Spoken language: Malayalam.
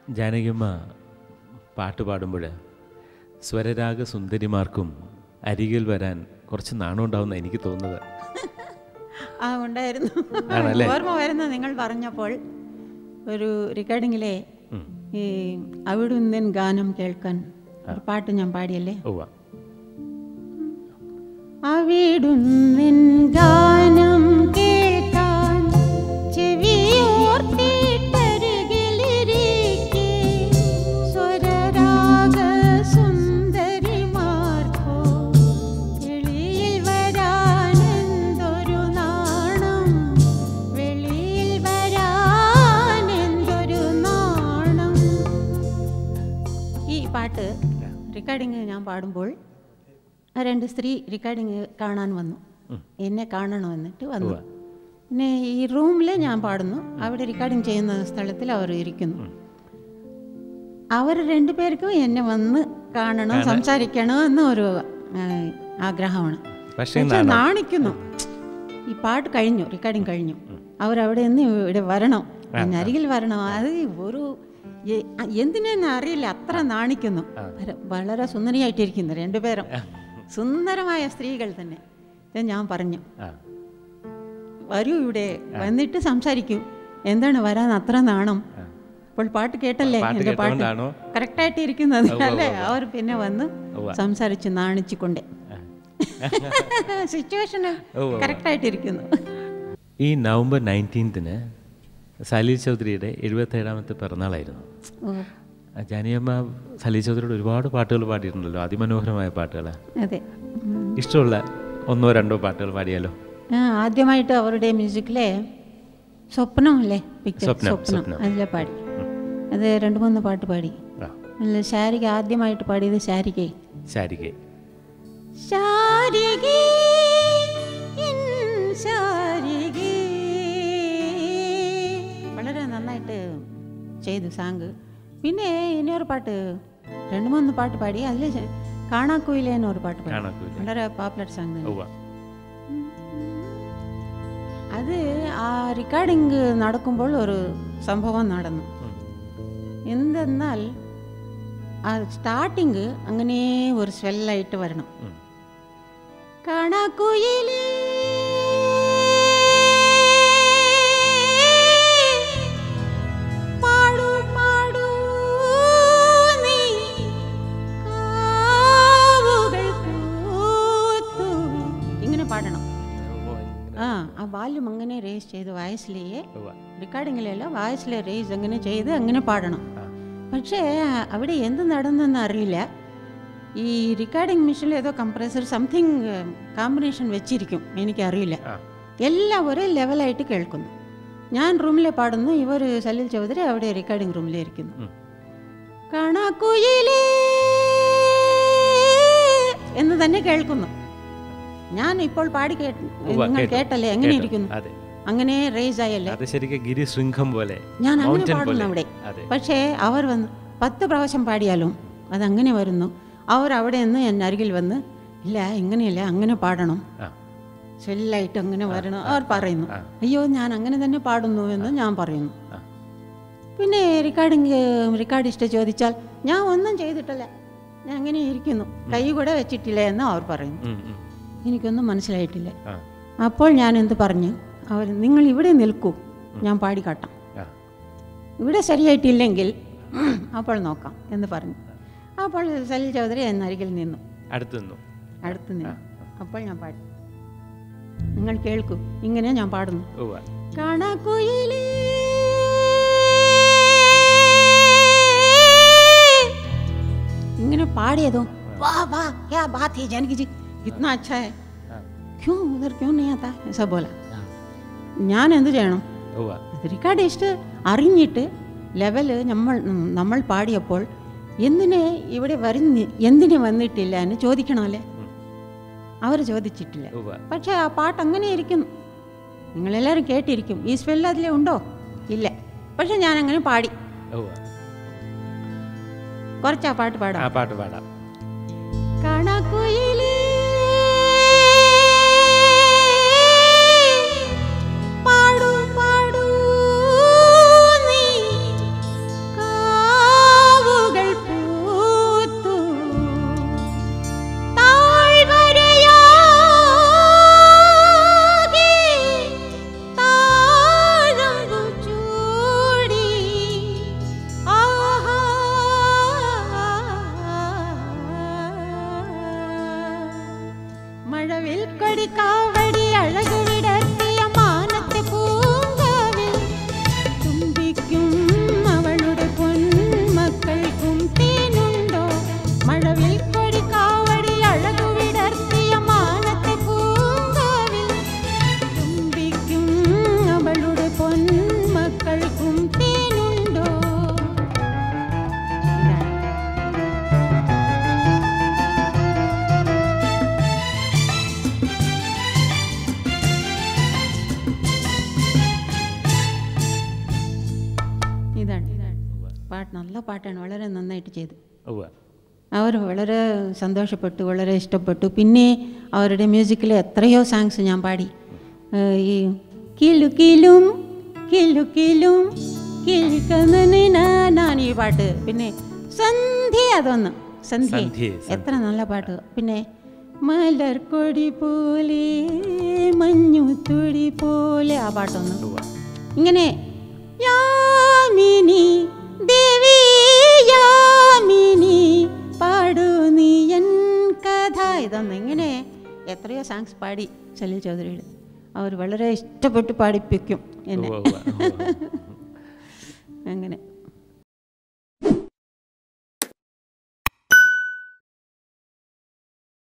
ജാനകിയമ്മ പാട്ട് പാടുമ്പോൾ സ്വരരാഗ സുന്ദരിമാർക്കും അരികിൽ വരാൻ കുറച്ച് നാണമുണ്ടാവുന്ന എനിക്ക് തോന്നുന്നത് ആ ഉണ്ടായിരുന്നു ആണല്ലേ? ഓർമ്മ വരുന്ന നിങ്ങൾ പറഞ്ഞപ്പോൾ ഒരു റെക്കോർഡിങ്ങിലെ ഈ അവിടുന്നൻ ഗാനം കേൾക്കാൻ ഒരു പാട്ട് ഞാൻ പാടിയല്ലേ ഉവ്വ അവിടുന്നൻ ഗാനം കേൾക്കാൻ ചെവിയോർത്തിട്ടരികിലിരിക്കെ സ്വരരാഗ സുന്ദരിമാർക്കോ വെളിയിൽ വരാനെന്തൊരു നാണം വെളിയിൽ വരാനെന്തൊരു നാണം ഈ പാട്ട് റെക്കോർഡിങ് ഞാൻ പാടുമ്പോൾ ആ രണ്ട് സ്ത്രീ റെക്കോർഡിങ് കാണാൻ വന്നു എന്നെ കാണണമെന്നിട്ട് വന്നു പിന്നെ ഈ റൂമിൽ ഞാൻ പാടുന്നു അവിടെ റെക്കോർഡിങ് ചെയ്യുന്ന സ്ഥലത്തിൽ അവർ ഇരിക്കുന്നു അവർ രണ്ടുപേർക്കും എന്നെ വന്ന് കാണണം സംസാരിക്കണം എന്നൊരു ആ, ആഗ്രഹമാണ് പക്ഷേ പക്ഷെ നാണിക്കുന്നു ഈ പാട്ട് കഴിഞ്ഞു റെക്കോർഡിങ് കഴിഞ്ഞു അവരവിടെ നിന്ന് ഇവിടെ വരണം എന്നെ അരികിൽ വരണം അത് ഒരു എ- എന്തിനെന്ന് അറിയില്ല അത്ര നാണിക്കുന്നു വര- വളരെ സുന്ദരിയായിട്ടിരിക്കുന്നു രണ്ടുപേരും സുന്ദരമായ സ്ത്രീകൾ തന്നെ ഇത് ഞാൻ പറഞ്ഞു ആ വരൂ ഇവിടെ വന്നിട്ട് സംസാരിക്കൂ എന്താണ് വരാൻ അത്ര നാണം അപ്പോൾ പാട്ട് കേട്ടല്ലേ പാട്ട് എൻ്റെ പാട്ട് കേട്ടോണ്ടാണോ? കറക്റ്റായിട്ട് ഇരിക്കുന്നത് അല്ലേ അവർ പിന്നെ വന്ന് സംസാരിച്ച് നാണിച്ചുകൊണ്ടേ സിറ്റുവേഷന് കറക്റ്റായിട്ടിരിക്കുന്നു ഈ നവംബർ നയൻറ്റീൻത്തിന് സലീൽ ചൗധരിയുടെ എഴുപത്തേഴാമത്തെ പിറന്നാളായിരുന്നു ഓ ആ ജാനിയമ്മ സലീൽ ചൗധരിയുടെ ഒരുപാട് പാട്ടുകൾ പാടിയിട്ടുണ്ടല്ലോ അതിമനോഹരമായ പാട്ടുകൾ അതെ ഉം. ഇഷ്ടമുള്ള ഒന്നോ രണ്ടോ പാട്ടുകൾ പാടിയാലോ ആ, ആദ്യമായിട്ട് അവരുടെ മ്യൂസിക്കിലെ സ്വപ്നം അല്ലേ പിക്ചർ സ്വപ്നം, സ്വപ്നം സ്വപ്നം. അതിലെ പാടി അത് രണ്ട് മൂന്ന് പാട്ട് പാടി ആ അല്ല ശാരിക ആദ്യമായിട്ട് പാടിയത് ശാരികയെ ശാരികെ ശാരികേ എൻ ശാരികേ വളരെ നന്നായിട്ട് ചെയ്തു സാങ്ക് പിന്നെ ഇനിയൊരു പാട്ട് രണ്ട് മൂന്ന് പാട്ട് പാടി അതിൽ കാണാക്കുയിലേ എന്നൊരു പാട്ട് പാടി കാണാക്കുയിലെ. വളരെ പോപ്പുലർ സാങ് തന്നെ ഉവ്വ അത് ആ റെക്കോർഡിങ് നടക്കുമ്പോൾ ഒരു സംഭവം നടന്നു എന്തെന്നാൽ ആ സ്റ്റാർട്ടിങ് അങ്ങനെ ഒരു സ്വെല്ലായിട്ട് വരണം ഉം. കാണാക്കുയിലേ പാടൂ പാടൂ നീ കാവുകൾ പൂത്തു ഇങ്ങനെ പാടണം ആ ആ വാല്യൂം അങ്ങനെ റേസ് ചെയ്ത് വയസ്സിലേയെ ഉവ്വ. റെക്കോർഡിങ്ങിലല്ല വയസ്സിലെ റേസ് അങ്ങനെ ചെയ്ത് അങ്ങനെ പാടണം ആ. പക്ഷേ അവിടെ എന്ത് നടന്നെന്ന് അറിയില്ല ഈ റെക്കോർഡിംഗ് മെഷീനിൽ ഏതോ കംപ്രസർ സംതിങ് കോമ്പിനേഷൻ വെച്ചിരിക്കും എനിക്കറിയില്ല ആ. എല്ലാം ഒരേ ലെവലായിട്ട് കേൾക്കുന്നു ഞാൻ റൂമിൽ പാടുന്നു ഇവർ സലിൽ ചൗധരി അവിടെ റെക്കോർഡിംഗ് റൂമിലിരിക്കുന്നു ഉം. കാണാക്കുയിലേ എന്ന് തന്നെ കേൾക്കുന്നു ഞാൻ ഇപ്പോൾ പാടി കേട്ടു ഉവ്വ, നിങ്ങൾ കേട്ടു. കേട്ടല്ലേ എങ്ങനെ കേട്ടു. ഇരിക്കുന്നു അതെ അങ്ങനെ റേസ് ആയല്ലേ അത് ശരിക്കും ഗിരിശൃംഖം പോലെ ഞാൻ അങ്ങനെ mountain പാടുന്നു പോലെ. അവിടെ അതെ പക്ഷേ അവർ വന്ന് പത്ത് പ്രാവശ്യം പാടിയാലും അതങ്ങനെ വരുന്നു അവർ അവിടെ നിന്ന് എന്നെ അരികിൽ വന്ന് ഇല്ല ഇങ്ങനെയല്ല അങ്ങനെ പാടണം ആ സ്വെല്ലായിട്ട് അങ്ങനെ വരണം അവർ പറയുന്നു ആ. അയ്യോ ഞാൻ അങ്ങനെ തന്നെ പാടുന്നു എന്ന് ഞാൻ പറയുന്നു ആ. പിന്നെ റെക്കോർഡിങ് റെക്കോർഡിസ്റ്റ് ചോദിച്ചാൽ ഞാൻ ഒന്നും ചെയ്തിട്ടില്ല ഞാൻ അങ്ങനെ ഇരിക്കുന്നു കൈ കൂടെ വെച്ചിട്ടില്ല എന്ന് അവർ പറയുന്നു ഉം, ഉം. എനിക്കൊന്നും മനസ്സിലായിട്ടില്ല ആ അപ്പോൾ ഞാൻ എന്ത് പറഞ്ഞു അവർ നിങ്ങൾ ഇവിടെ നിൽക്കൂ ഞാൻ പാടിക്കാട്ടാം ആ ഇവിടെ ശരിയായിട്ടില്ലെങ്കിൽ അപ്പോൾ നോക്കാം എന്ന് പറഞ്ഞു അപ്പോൾ സലിൽ ചൗധരി എന്നരികിൽ നിന്നു അടുത്ത് നിന്നു അടുത്ത് നിന്നു അപ്പോൾ ഞാൻ പാടി നിങ്ങൾ കേൾക്കൂ ഇങ്ങനെ ഞാൻ പാടുന്നു ഉവ്വ കാണാക്കുയിലേ ഇങ്ങനെ പാടിയതോ वाह वाह क्या बात है जानकी जी कितना अच्छा है क्यों उधर क्यों नहीं आता ऐसा बोला ഞാൻ എന്ത് ചെയ്യണം ഉവ്വ അത് റിക്കാർഡിസ്റ്റ് അറിഞ്ഞിട്ട് ലെവല് നമ്മൾ ഉം, നമ്മൾ പാടിയപ്പോൾ എന്തിനെ ഇവിടെ വരുന്ന എന്തിനെ വന്നിട്ടില്ല എന്ന് ചോദിക്കണമല്ലേ അവർ ചോദിച്ചിട്ടില്ല ഉവ്വ പക്ഷേ ആ പാട്ട് അങ്ങനെ ഇരിക്കുന്നു നിങ്ങളെല്ലാവരും കേട്ടിരിക്കും ഈ സ്മെല്ല് അതിലെ ഉണ്ടോ ഇല്ല പക്ഷെ ഞാൻ അങ്ങനെ പാടി ഉവ്വ കുറച്ച് ആ പാട്ട് പാടാം ആ പാട്ട് പാടാം കണക്കുയിലേ പാടൂ പാടൂ നീ കാ പാട്ട് നല്ല പാട്ടാണ് വളരെ നന്നായിട്ട് ചെയ്തു ഉവ്വ അവർ വളരെ സന്തോഷപ്പെട്ടു വളരെ ഇഷ്ടപ്പെട്ടു പിന്നെ അവരുടെ മ്യൂസിക്കിൽ എത്രയോ സോങ്സ് ഞാൻ പാടി ഏഹ് ഈ കിലു കിലും കിലു കിലും കിളിക്കന്നാൻ ഈ പാട്ട് പിന്നെ സന്ധ്യ അതൊന്ന് സന്ധ്യ സന്ധ്യേ, എത്ര നല്ല പാട്ട് പിന്നെ മലർക്കൊടി പോലെ മഞ്ഞുത്തുടി പോലെ ആ പാട്ടൊന്ന് ഉവ്വ ഇങ്ങനെ യാമിനി ദേവി യാമിനി പാടു നീ എൻ കഥ ഇതൊന്നും ഇങ്ങനെ എത്രയോ സോങ്സ് പാടി സലീൽ ചൗധരിയുടെ അവർ വളരെ ഇഷ്ടപ്പെട്ട് പാടിപ്പിക്കും എന്നെ ഉവ്വ ഉവ്വ ഉവ്വ അങ്ങനെ